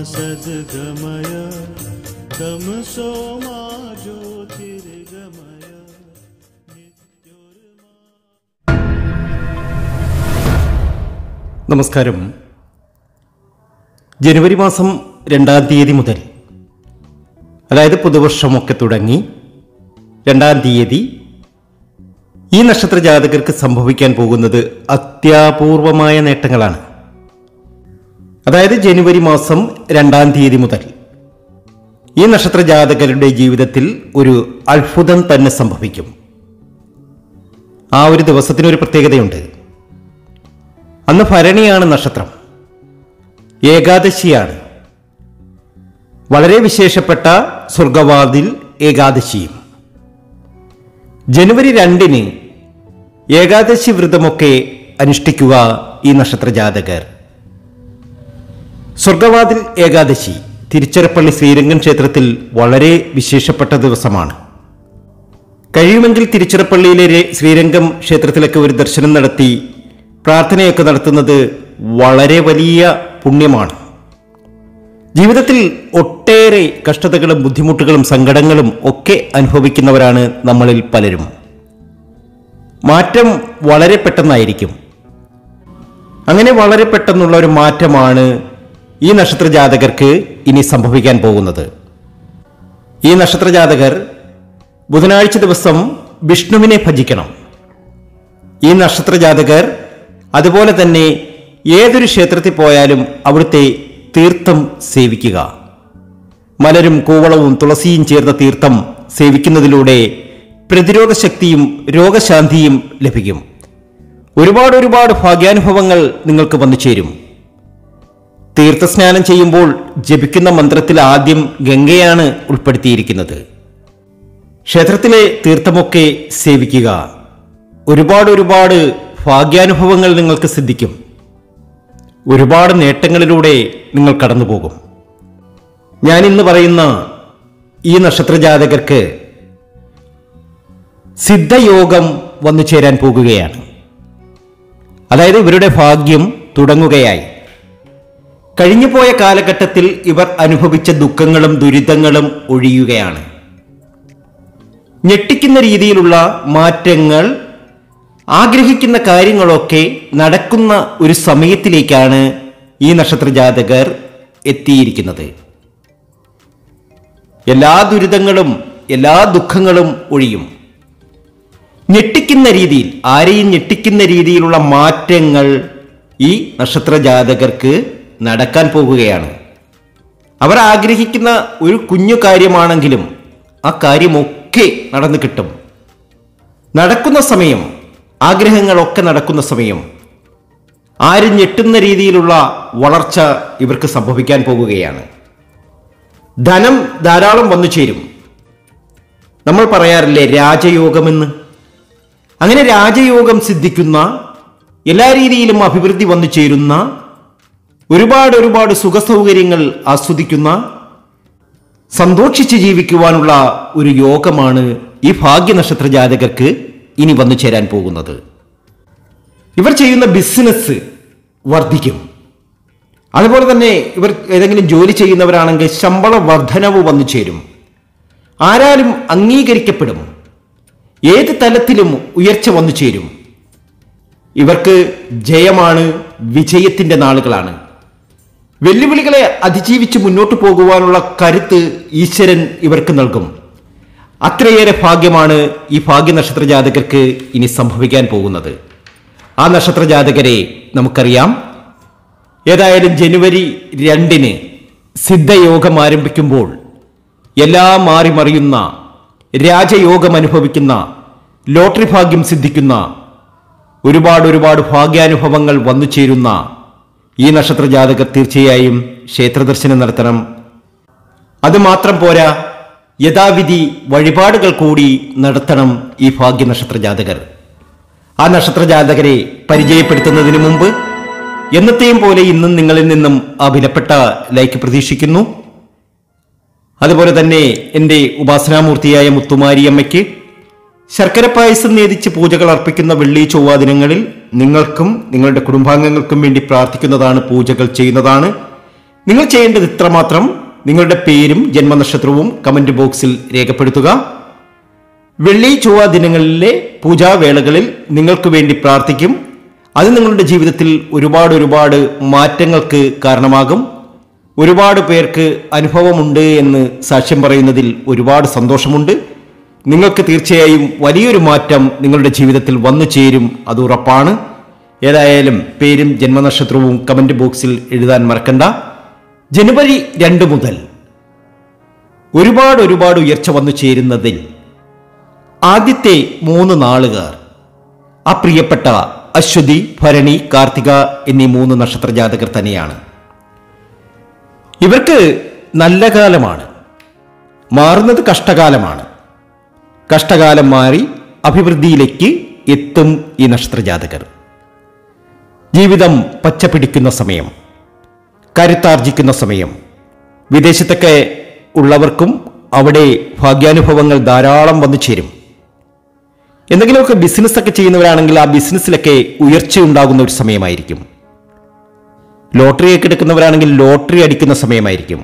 सद्गमय तमसो मा ज्योतिर्गमय नित्योर्मा നമസ്കാരം ജനുവരി മാസം രണ്ടാം തീയതി മുതൽ അതായത് പുതുവർഷമൊക്കെ തുടങ്ങി രണ്ടാം തീയതി ഈ നക്ഷത്ര ജാതകർക്ക് സംഭവിക്കാൻ പോകുന്നത് അത്യാപൂർവമായ നേട്ടങ്ങളാണ് അതായത് ജനുവരി മാസം രണ്ടാം തീയതി മുതൽ ഈ നക്ഷത്ര ജാതകരുടെ ജീവിതത്തിൽ ഒരു അത്ഭുതം തന്നെ സംഭവിക്കും ആ ഒരു ദിവസത്തിനൊരു പ്രത്യേകതയുണ്ട് അന്ന് ഭരണിയാണ് നക്ഷത്രം ഏകാദശിയാണ് വളരെ വിശേഷപ്പെട്ട സ്വർഗവാതിൽ ഏകാദശിയും ജനുവരി രണ്ടിന് ഏകാദശി വ്രതമൊക്കെ അനുഷ്ഠിക്കുക ഈ നക്ഷത്ര ജാതകർ സ്വർഗവാതിൽ ഏകാദശി തിരുച്ചിറപ്പള്ളി ശ്രീരംഗം ക്ഷേത്രത്തിൽ വളരെ വിശേഷപ്പെട്ട ദിവസമാണ് കഴിയുമെങ്കിൽ തിരുച്ചിറപ്പള്ളിയിലെ രെ- ശ്രീരംഗം ക്ഷേത്രത്തിലൊക്കെ ഒരു ദർശനം നടത്തി പ്രാർത്ഥനയൊക്കെ നടത്തുന്നത് വളരെ വലിയ പുണ്യമാണ് ജീവിതത്തിൽ ഒട്ടേറെ കഷ്ടതകളും ബുദ്ധിമുട്ടുകളും സങ്കടങ്ങളും ഒക്കെ അനുഭവിക്കുന്നവരാണ് നമ്മളിൽ പലരും മാറ്റം വളരെ പെട്ടെന്നായിരിക്കും അങ്ങനെ വളരെ പെട്ടെന്നുള്ള ഒരു മാറ്റമാണ് ഈ നക്ഷത്ര ജാതകർക്ക് ഇനി സംഭവിക്കാൻ പോകുന്നത് ഈ നക്ഷത്ര ജാതകർ ബുധനാഴ്ച ദിവസം വിഷ്ണുവിനെ ഭജിക്കണം ഈ നക്ഷത്ര ജാതകർ അതുപോലെ തന്നെ ഏതൊരു ക്ഷേത്രത്തിൽ പോയാലും അവിടുത്തെ തീർത്ഥം സേവിക്കുക മലരും കൂവളവും തുളസിയും ചേർന്ന തീർത്ഥം സേവിക്കുന്നതിലൂടെ പ്രതിരോധ ശക്തിയും രോഗശാന്തിയും ലഭിക്കും ഒരുപാട് ഒരുപാട് ഭാഗ്യാനുഭവങ്ങൾ നിങ്ങൾക്ക് വന്നു ചേരും തീർത്ഥസ്നാനം ചെയ്യുമ്പോൾ ജപിക്കുന്ന മന്ത്രത്തിൽ ആദ്യം ഗംഗയാണ് ഉൾപ്പെടുത്തിയിരിക്കുന്നത് ക്ഷേത്രത്തിലെ തീർത്ഥമൊക്കെ സേവിക്കുക ഒരുപാട് ഒരുപാട് ഭാഗ്യാനുഭവങ്ങൾ നിങ്ങൾക്ക് സിദ്ധിക്കും ഒരുപാട് നേട്ടങ്ങളിലൂടെ നിങ്ങൾ കടന്നു പോകും ഞാൻ ഇന്ന് പറയുന്ന ഈ നക്ഷത്ര ജാതകർക്ക് സിദ്ധയോഗം വന്നു ചേരാൻ പോകുകയാണ് അതായത് ഇവരുടെ ഭാഗ്യം തുടങ്ങുകയായി കഴിഞ്ഞുപോയ കാലഘട്ടത്തിൽ ഇവർ അനുഭവിച്ച ദുഃഖങ്ങളും ദുരിതങ്ങളും ഒഴിയുകയാണ് ഞെട്ടിക്കുന്ന രീതിയിലുള്ള മാറ്റങ്ങൾ ആഗ്രഹിക്കുന്ന കാര്യങ്ങളൊക്കെ നടക്കുന്ന ഒരു സമയത്തിലേക്കാണ് ഈ നക്ഷത്ര ജാതകർ എത്തിയിരിക്കുന്നത് എല്ലാ ദുരിതങ്ങളും എല്ലാ ദുഃഖങ്ങളും ഒഴിയും ഞെട്ടിക്കുന്ന രീതിയിൽ ആരെയും ഞെട്ടിക്കുന്ന രീതിയിലുള്ള മാറ്റങ്ങൾ ഈ നക്ഷത്ര ജാതകർക്ക് നടക്കാൻ പോകുകയാണ് അവർ ആഗ്രഹിക്കുന്ന ഒരു കുഞ്ഞു കാര്യമാണെങ്കിലും ആ കാര്യമൊക്കെ നടന്നു കിട്ടും നടക്കുന്ന സമയം ആഗ്രഹങ്ങളൊക്കെ നടക്കുന്ന സമയം ആരും ഞെട്ടുന്ന രീതിയിലുള്ള വളർച്ച ഇവർക്ക് സംഭവിക്കാൻ പോകുകയാണ് ധനം ധാരാളം വന്നു ചേരും നമ്മൾ പറയാറില്ലേ രാജയോഗമെന്ന് അങ്ങനെ രാജയോഗം സിദ്ധിക്കുന്ന എല്ലാ രീതിയിലും അഭിവൃദ്ധി വന്നു ചേരുന്ന ഒരുപാട് ഒരുപാട് സുഖസൗകര്യങ്ങൾ ആസ്വദിക്കുന്ന സന്തോഷിച്ച് ജീവിക്കുവാനുള്ള ഒരു യോഗമാണ് ഈ ഭാഗ്യനക്ഷത്ര ജാതകർക്ക് ഇനി വന്നു ചേരാൻ പോകുന്നത് ഇവർ ചെയ്യുന്ന ബിസിനസ് വർദ്ധിക്കും അതുപോലെ തന്നെ ഇവർ ഏതെങ്കിലും ജോലി ചെയ്യുന്നവരാണെങ്കിൽ ശമ്പള വർധനവ് വന്നു ചേരും ആരാലും അംഗീകരിക്കപ്പെടും ഏത് തലത്തിലും ഉയർച്ച വന്നു ചേരും ഇവർക്ക് ജയമാണ് വിജയത്തിന്റെ നാളുകളാണ് വെല്ലുവിളികളെ അതിജീവിച്ച് മുന്നോട്ട് പോകുവാനുള്ള കരുത്ത് ഈശ്വരൻ ഇവർക്ക് നൽകും അത്രയേറെ ഭാഗ്യമാണ് ഈ ഭാഗ്യനക്ഷത്ര ജാതകർക്ക് ഇനി സംഭവിക്കാൻ പോകുന്നത് ആ നക്ഷത്ര ജാതകരെ നമുക്കറിയാം ഏതായാലും ജനുവരി രണ്ടിന് സിദ്ധയോഗം ആരംഭിക്കുമ്പോൾ എല്ലാം മാറി മറിയുന്ന രാജയോഗം അനുഭവിക്കുന്ന ലോട്ടറി ഭാഗ്യം സിദ്ധിക്കുന്ന ഒരുപാട് ഒരുപാട് ഭാഗ്യാനുഭവങ്ങൾ വന്നു ചേരുന്ന ഈ നക്ഷത്ര ജാതകർ തീർച്ചയായും ക്ഷേത്രദർശനം നടത്തണം അതുമാത്രം പോരാ യഥാവിധി വഴിപാടുകൾ കൂടി നടത്തണം ഈ ഭാഗ്യ നക്ഷത്ര ജാതകർ ആ നക്ഷത്ര ജാതകരെ പരിചയപ്പെടുത്തുന്നതിന് മുമ്പ് എന്നത്തെയും പോലെ ഇന്നും നിങ്ങളിൽ നിന്നും ആ വിലപ്പെട്ട ലൈക്ക് പ്രതീക്ഷിക്കുന്നു അതുപോലെ തന്നെ എൻ്റെ ഉപാസനാമൂർത്തിയായ മുത്തുമാരിയമ്മയ്ക്ക് ശർക്കര പായസം നേതിച്ച് പൂജകൾ അർപ്പിക്കുന്ന വെള്ളി ചൊവ്വ ദിനങ്ങളിൽ നിങ്ങൾക്കും നിങ്ങളുടെ കുടുംബാംഗങ്ങൾക്കും വേണ്ടി പ്രാർത്ഥിക്കുന്നതാണ് പൂജകൾ ചെയ്യുന്നതാണ് നിങ്ങൾ ചെയ്യേണ്ടത് ഇത്രമാത്രം നിങ്ങളുടെ പേരും ജന്മനക്ഷത്രവും കമന്റ് ബോക്സിൽ രേഖപ്പെടുത്തുക വെള്ളി ചൊവ്വ ദിനങ്ങളിലെ പൂജാവേളകളിൽ നിങ്ങൾക്ക് വേണ്ടി പ്രാർത്ഥിക്കും അത് നിങ്ങളുടെ ജീവിതത്തിൽ ഒരുപാട് ഒരുപാട് മാറ്റങ്ങൾക്ക് കാരണമാകും ഒരുപാട് പേർക്ക് അനുഭവമുണ്ട് എന്ന് സാക്ഷ്യം പറയുന്നതിൽ ഒരുപാട് സന്തോഷമുണ്ട് നിങ്ങൾക്ക് തീർച്ചയായും വലിയൊരു മാറ്റം നിങ്ങളുടെ ജീവിതത്തിൽ വന്നു ചേരും അത് ഉറപ്പാണ് ഏതായാലും പേരും ജന്മനക്ഷത്രവും കമന്റ് ബോക്സിൽ എഴുതാൻ മറക്കണ്ട ജനുവരി രണ്ട് മുതൽ ഒരുപാട് ഒരുപാട് ഉയർച്ച വന്നു ചേരുന്നതിൽ ആദ്യത്തെ മൂന്ന് നാളുകാർ ആ പ്രിയപ്പെട്ട അശ്വതി ഭരണി കാർത്തിക എന്നീ മൂന്ന് നക്ഷത്ര ജാതകർ തന്നെയാണ് ഇവർക്ക് നല്ല കാലമാണ് മാറുന്നത് കഷ്ടകാലമാണ് കഷ്ടകാലം മാറി അഭിവൃദ്ധിയിലേക്ക് എത്തും ഈ നക്ഷത്ര ജാതകർ ജീവിതം പച്ചപിടിക്കുന്ന സമയം കരുത്താർജിക്കുന്ന സമയം വിദേശത്തൊക്കെ ഉള്ളവർക്കും അവിടെ ഭാഗ്യാനുഭവങ്ങൾ ധാരാളം വന്നു ചേരും എന്തെങ്കിലുമൊക്കെ ബിസിനസ് ഒക്കെ ചെയ്യുന്നവരാണെങ്കിൽ ആ ബിസിനസ്സിലൊക്കെ ഉയർച്ച ഉണ്ടാകുന്ന ഒരു സമയമായിരിക്കും ലോട്ടറി ഒക്കെ എടുക്കുന്നവരാണെങ്കിൽ ലോട്ടറി അടിക്കുന്ന സമയമായിരിക്കും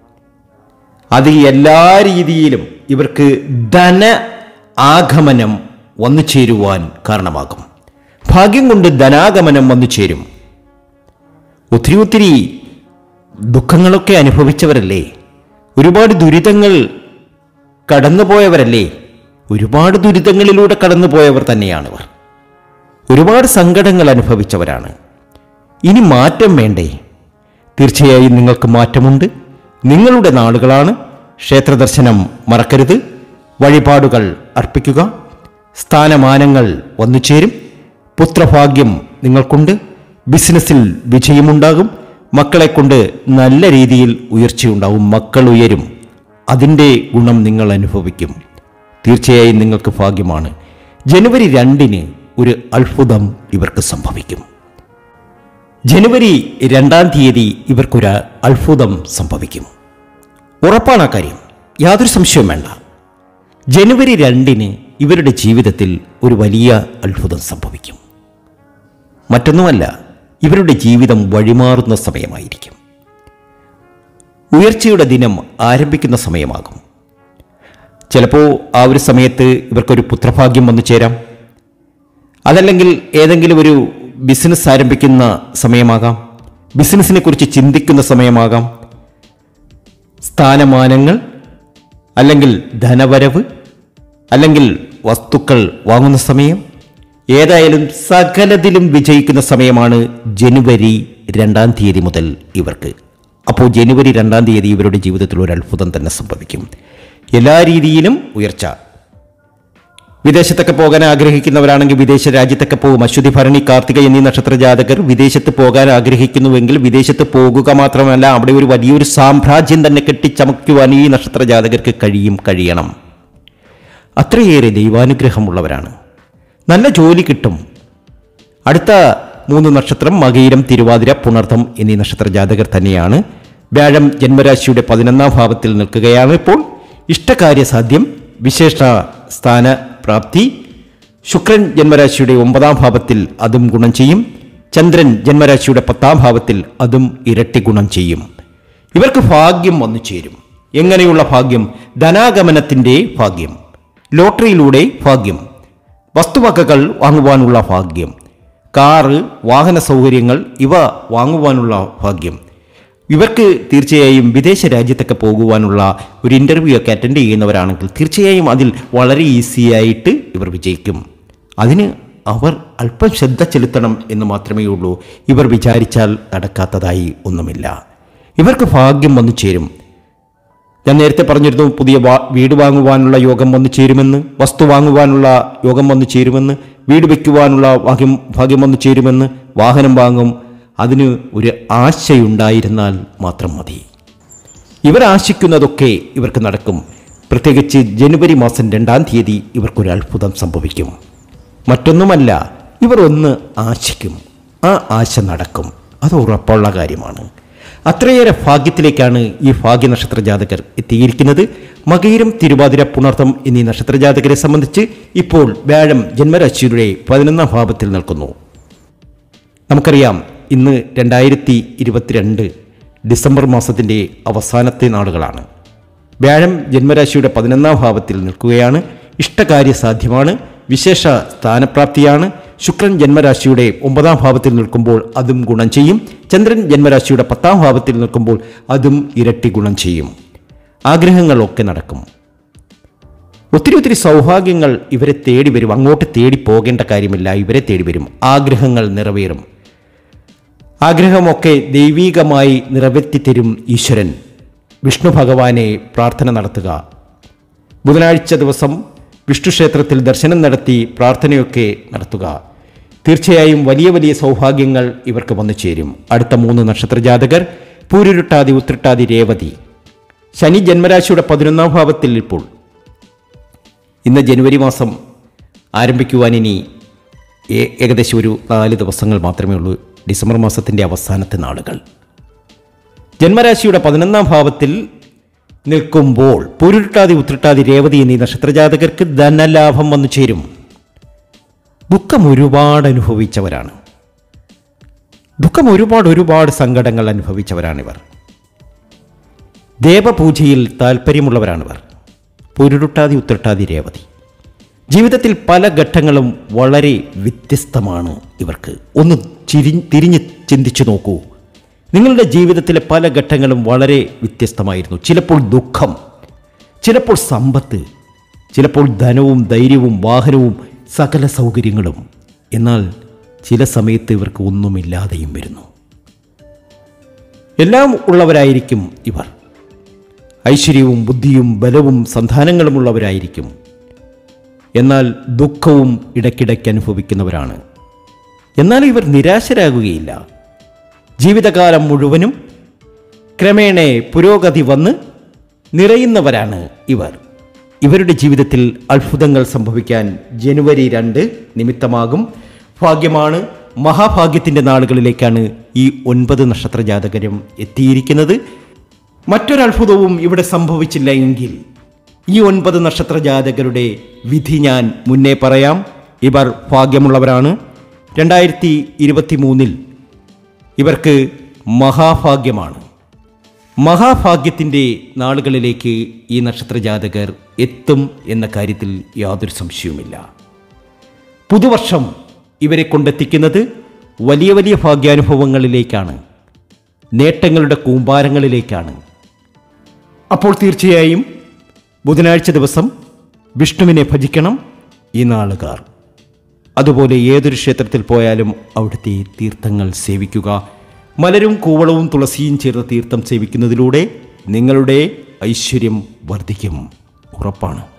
അത് എല്ലാ രീതിയിലും ഇവർക്ക് ധന ആഗമനം വന്നു ചേരുവാൻ കാരണമാകും ഭാഗ്യം കൊണ്ട് ധനാഗമനം വന്നു ചേരും ഒത്തിരി ഒത്തിരി ദുഃഖങ്ങളൊക്കെ അനുഭവിച്ചവരല്ലേ ഒരുപാട് ദുരിതങ്ങൾ കടന്നുപോയവരല്ലേ ഒരുപാട് ദുരിതങ്ങളിലൂടെ കടന്നുപോയവർ തന്നെയാണിവർ ഒരുപാട് സങ്കടങ്ങൾ അനുഭവിച്ചവരാണ് ഇനി മാറ്റം വേണ്ടേ തീർച്ചയായും നിങ്ങൾക്ക് മാറ്റമുണ്ട് നിങ്ങളുടെ നാളുകളാണ് ക്ഷേത്രദർശനം മറക്കരുത് വഴിപാടുകൾ അർപ്പിക്കുക സ്ഥാനമാനങ്ങൾ വന്നു ചേരും പുത്രഭാഗ്യം നിങ്ങൾക്കുണ്ട് ബിസിനസ്സിൽ വിജയമുണ്ടാകും മക്കളെ കൊണ്ട് നല്ല രീതിയിൽ ഉയർച്ചയുണ്ടാവും മക്കൾ ഉയരും അതിൻ്റെ ഗുണം നിങ്ങൾ അനുഭവിക്കും തീർച്ചയായും നിങ്ങൾക്ക് ഭാഗ്യമാണ് ജനുവരി രണ്ടിന് ഒരു അത്ഭുതം ഇവർക്ക് സംഭവിക്കും ജനുവരി രണ്ടാം തീയതി ഇവർക്കൊരു അത്ഭുതം സംഭവിക്കും ഉറപ്പാണ് ആ കാര്യം യാതൊരു സംശയവും വേണ്ട ജനുവരി രണ്ടിന് ഇവരുടെ ജീവിതത്തിൽ ഒരു വലിയ അത്ഭുതം സംഭവിക്കും മറ്റൊന്നുമല്ല ഇവരുടെ ജീവിതം വഴിമാറുന്ന സമയമായിരിക്കും ഉയർച്ചയുടെ ദിനം ആരംഭിക്കുന്ന സമയമാകും ചിലപ്പോൾ ആ ഒരു സമയത്ത് ഇവർക്കൊരു പുത്രഭാഗ്യം വന്നു ചേരാം അതല്ലെങ്കിൽ ഏതെങ്കിലും ഒരു ബിസിനസ് ആരംഭിക്കുന്ന സമയമാകാം ബിസിനസ്സിനെ കുറിച്ച് ചിന്തിക്കുന്ന സമയമാകാം സ്ഥാനമാനങ്ങൾ അല്ലെങ്കിൽ ധനവരവ് അല്ലെങ്കിൽ വസ്തുക്കൾ വാങ്ങുന്ന സമയം ഏതായാലും സകലതിലും വിജയിക്കുന്ന സമയമാണ് ജനുവരി രണ്ടാം തീയതി മുതൽ ഇവർക്ക് അപ്പോൾ ജനുവരി രണ്ടാം തീയതി ഇവരുടെ ജീവിതത്തിൽ ഒരു അത്ഭുതം തന്നെ സംഭവിക്കും എല്ലാ രീതിയിലും ഉയർച്ച വിദേശത്തൊക്കെ പോകാൻ ആഗ്രഹിക്കുന്നവരാണെങ്കിൽ വിദേശ രാജ്യത്തൊക്കെ പോകും അശ്വതി ഭരണി കാർത്തിക എന്നീ നക്ഷത്ര ജാതകർ വിദേശത്ത് പോകാൻ ആഗ്രഹിക്കുന്നുവെങ്കിൽ വിദേശത്ത് പോകുക മാത്രമല്ല അവിടെ ഒരു വലിയൊരു സാമ്രാജ്യം തന്നെ കെട്ടിച്ചമയ്ക്കുവാൻ ഈ നക്ഷത്ര ജാതകർക്ക് കഴിയും കഴിയണം അത്രയേറെ ദൈവാനുഗ്രഹമുള്ളവരാണ് നല്ല ജോലി കിട്ടും അടുത്ത മൂന്ന് നക്ഷത്രം മകയിരം തിരുവാതിര പുണർത്തം എന്നീ നക്ഷത്ര ജാതകർ തന്നെയാണ് വ്യാഴം ജന്മരാശിയുടെ പതിനൊന്നാം ഭാവത്തിൽ നിൽക്കുകയാണ് ഇപ്പോൾ ഇഷ്ടകാര്യസാധ്യം വിശേഷ സ്ഥാന പ്രാപ്തി ശുക്രൻ ജന്മരാശിയുടെ ഒമ്പതാം ഭാവത്തിൽ അതും ഗുണം ചെയ്യും ചന്ദ്രൻ ജന്മരാശിയുടെ പത്താം ഭാവത്തിൽ അതും ഇരട്ടി ഗുണം ചെയ്യും ഇവർക്ക് ഭാഗ്യം വന്നു ചേരും എങ്ങനെയുള്ള ഭാഗ്യം ധനാഗമനത്തിൻ്റെ ഭാഗ്യം ലോട്ടറിയിലൂടെ ഭാഗ്യം വസ്തുവകകൾ വാങ്ങുവാനുള്ള ഭാഗ്യം കാറ് വാഹന സൗകര്യങ്ങൾ ഇവ വാങ്ങുവാനുള്ള ഭാഗ്യം ഇവർക്ക് തീർച്ചയായും വിദേശ രാജ്യത്തൊക്കെ പോകുവാനുള്ള ഒരു ഇൻ്റർവ്യൂ ഒക്കെ അറ്റൻഡ് ചെയ്യുന്നവരാണെങ്കിൽ തീർച്ചയായും അതിൽ വളരെ ഈസി ആയിട്ട് ഇവർ വിജയിക്കും അതിന് അവർ അല്പം ശ്രദ്ധ ചെലുത്തണം എന്ന് മാത്രമേ ഉള്ളൂ ഇവർ വിചാരിച്ചാൽ നടക്കാത്തതായി ഒന്നുമില്ല ഇവർക്ക് ഭാഗ്യം വന്നു ചേരും ഞാൻ നേരത്തെ പറഞ്ഞിരുന്നു പുതിയ വാ- വീട് വാങ്ങുവാനുള്ള യോഗം വന്നു ചേരുമെന്ന് വസ്തു വാങ്ങുവാനുള്ള യോഗം വന്നു ചേരുമെന്ന് വീട് വയ്ക്കുവാനുള്ള ഭാഗ്യം ഭാഗ്യം വന്നു ചേരുമെന്ന് വാഹനം വാങ്ങും അതിന് ഒരു ആശയുണ്ടായിരുന്നാൽ മാത്രം മതി ഇവർ ആശിക്കുന്നതൊക്കെ ഇവർക്ക് നടക്കും പ്രത്യേകിച്ച് ജനുവരി മാസം രണ്ടാം തീയതി ഇവർക്കൊരു അത്ഭുതം സംഭവിക്കും മറ്റൊന്നുമല്ല ഇവർ ഒന്ന് ആശിക്കും ആ ആശ നടക്കും അത് ഉറപ്പുള്ള കാര്യമാണ് അത്രയേറെ ഭാഗ്യത്തിലേക്കാണ് ഈ ഭാഗ്യ നക്ഷത്ര ജാതകർ എത്തിയിരിക്കുന്നത് മകയിരം തിരുവാതിര പുണർത്തം എന്നീ നക്ഷത്ര ജാതകരെ സംബന്ധിച്ച് ഇപ്പോൾ വ്യാഴം ജന്മരാശിയുടെ പതിനൊന്നാം ഭാവത്തിൽ നിൽക്കുന്നു നമുക്കറിയാം ഇന്ന് രണ്ടായിരത്തി ഇരുപത്തിരണ്ട് ഡിസംബർ മാസത്തിൻ്റെ അവസാനത്തെ നാളുകളാണ് വ്യാഴം ജന്മരാശിയുടെ പതിനൊന്നാം ഭാവത്തിൽ നിൽക്കുകയാണ് ഇഷ്ടകാര്യ സാധ്യമാണ് വിശേഷ സ്ഥാനപ്രാപ്തിയാണ് ശുക്രൻ ജന്മരാശിയുടെ ഒമ്പതാം ഭാവത്തിൽ നിൽക്കുമ്പോൾ അതും ഗുണം ചെയ്യും ചന്ദ്രൻ ജന്മരാശിയുടെ പത്താം ഭാവത്തിൽ നിൽക്കുമ്പോൾ അതും ഇരട്ടി ഗുണം ചെയ്യും ആഗ്രഹങ്ങളൊക്കെ നടക്കും ഒത്തിരി ഒത്തിരി സൗഭാഗ്യങ്ങൾ ഇവരെ തേടി വരും അങ്ങോട്ട് തേടി പോകേണ്ട കാര്യമില്ല ഇവരെ തേടി വരും ആഗ്രഹങ്ങൾ നിറവേറും ആഗ്രഹമൊക്കെ ദൈവീകമായി നിറവേറ്റിത്തരും ഈശ്വരൻ വിഷ്ണു ഭഗവാനെ പ്രാർത്ഥന നടത്തുക ബുധനാഴ്ച ദിവസം വിഷ്ണു ക്ഷേത്രത്തിൽ ദർശനം നടത്തി പ്രാർത്ഥനയൊക്കെ നടത്തുക തീർച്ചയായും വലിയ വലിയ സൗഭാഗ്യങ്ങൾ ഇവർക്ക് വന്നു ചേരും അടുത്ത മൂന്ന് നക്ഷത്ര ജാതകർ പൂരുരുട്ടാതി ഉത്രട്ടാതി രേവതി ശനി ജന്മരാശിയുടെ പതിനൊന്നാം ഭാവത്തിൽ ഇപ്പോൾ ഇന്ന് ജനുവരി മാസം ആരംഭിക്കുവാൻ ഇനി ഏ- ഏകദേശം ഒരു നാല് ദിവസങ്ങൾ മാത്രമേ ഉള്ളൂ ഡിസംബർ മാസത്തിൻ്റെ അവസാനത്തെ നാളുകൾ ജന്മരാശിയുടെ പതിനൊന്നാം ഭാവത്തിൽ നിൽക്കുമ്പോൾ പൊരുട്ടാതി ഉത്രട്ടാതി രേവതി എന്നീ നക്ഷത്രജാതകർക്ക് ധനലാഭം വന്നു ചേരും ദുഃഖം ഒരുപാട് അനുഭവിച്ചവരാണ് ദുഃഖം ഒരുപാട് ഒരുപാട് സങ്കടങ്ങൾ അനുഭവിച്ചവരാണിവർ ദേവപൂജയിൽ താല്പര്യമുള്ളവരാണിവർ പൊരുട്ടാതി ഉത്രട്ടാതി രേവതി ജീവിതത്തിൽ പല ഘട്ടങ്ങളും വളരെ വ്യത്യസ്തമാണ് ഇവർക്ക് ഒന്ന് ചിരി തിരിഞ്ഞ് ചിന്തിച്ചു നോക്കൂ നിങ്ങളുടെ ജീവിതത്തിലെ പല ഘട്ടങ്ങളും വളരെ വ്യത്യസ്തമായിരുന്നു ചിലപ്പോൾ ദുഃഖം ചിലപ്പോൾ സമ്പത്ത് ചിലപ്പോൾ ധനവും ധൈര്യവും വാഹനവും സകല സൗകര്യങ്ങളും എന്നാൽ ചില സമയത്ത് ഇവർക്ക് ഒന്നുമില്ലാതെയും വരുന്നു എല്ലാം ഉള്ളവരായിരിക്കും ഇവർ ഐശ്വര്യവും ബുദ്ധിയും ബലവും സന്താനങ്ങളുമുള്ളവരായിരിക്കും എന്നാൽ ദുഃഖവും ഇടയ്ക്കിടയ്ക്ക് അനുഭവിക്കുന്നവരാണ് എന്നാൽ ഇവർ നിരാശരാകുകയില്ല ജീവിതകാലം മുഴുവനും ക്രമേണ പുരോഗതി വന്ന് നിറയുന്നവരാണ് ഇവർ ഇവരുടെ ജീവിതത്തിൽ അത്ഭുതങ്ങൾ സംഭവിക്കാൻ ജനുവരി രണ്ട് നിമിത്തമാകും ഭാഗ്യമാണ് മഹാഭാഗ്യത്തിൻ്റെ നാളുകളിലേക്കാണ് ഈ ഒൻപത് നക്ഷത്ര ജാതകരും എത്തിയിരിക്കുന്നത് മറ്റൊരത്ഭുതവും ഇവിടെ സംഭവിച്ചില്ല എങ്കിൽ ഈ ഒൻപത് നക്ഷത്ര ജാതകരുടെ വിധി ഞാൻ മുന്നേ പറയാം ഇവർ ഭാഗ്യമുള്ളവരാണ് രണ്ടായിരത്തി ഇരുപത്തി മൂന്നിൽ ഇവർക്ക് മഹാഭാഗ്യമാണ് മഹാഭാഗ്യത്തിൻ്റെ നാളുകളിലേക്ക് ഈ നക്ഷത്ര ജാതകർ എത്തും എന്ന കാര്യത്തിൽ യാതൊരു സംശയവുമില്ല പുതുവർഷം ഇവരെ കൊണ്ടെത്തിക്കുന്നത് വലിയ വലിയ ഭാഗ്യാനുഭവങ്ങളിലേക്കാണ് നേട്ടങ്ങളുടെ കൂമ്പാരങ്ങളിലേക്കാണ് അപ്പോൾ തീർച്ചയായും ബുധനാഴ്ച ദിവസം വിഷ്ണുവിനെ ഭജിക്കണം ഈ നാളുകാർ അതുപോലെ ഏതൊരു ക്ഷേത്രത്തിൽ പോയാലും അവിടുത്തെ തീർത്ഥങ്ങൾ സേവിക്കുക മലരും കൂവളവും തുളസിയും ചേർന്ന തീർത്ഥം സേവിക്കുന്നതിലൂടെ നിങ്ങളുടെ ഐശ്വര്യം വർദ്ധിക്കും ഉറപ്പാണ്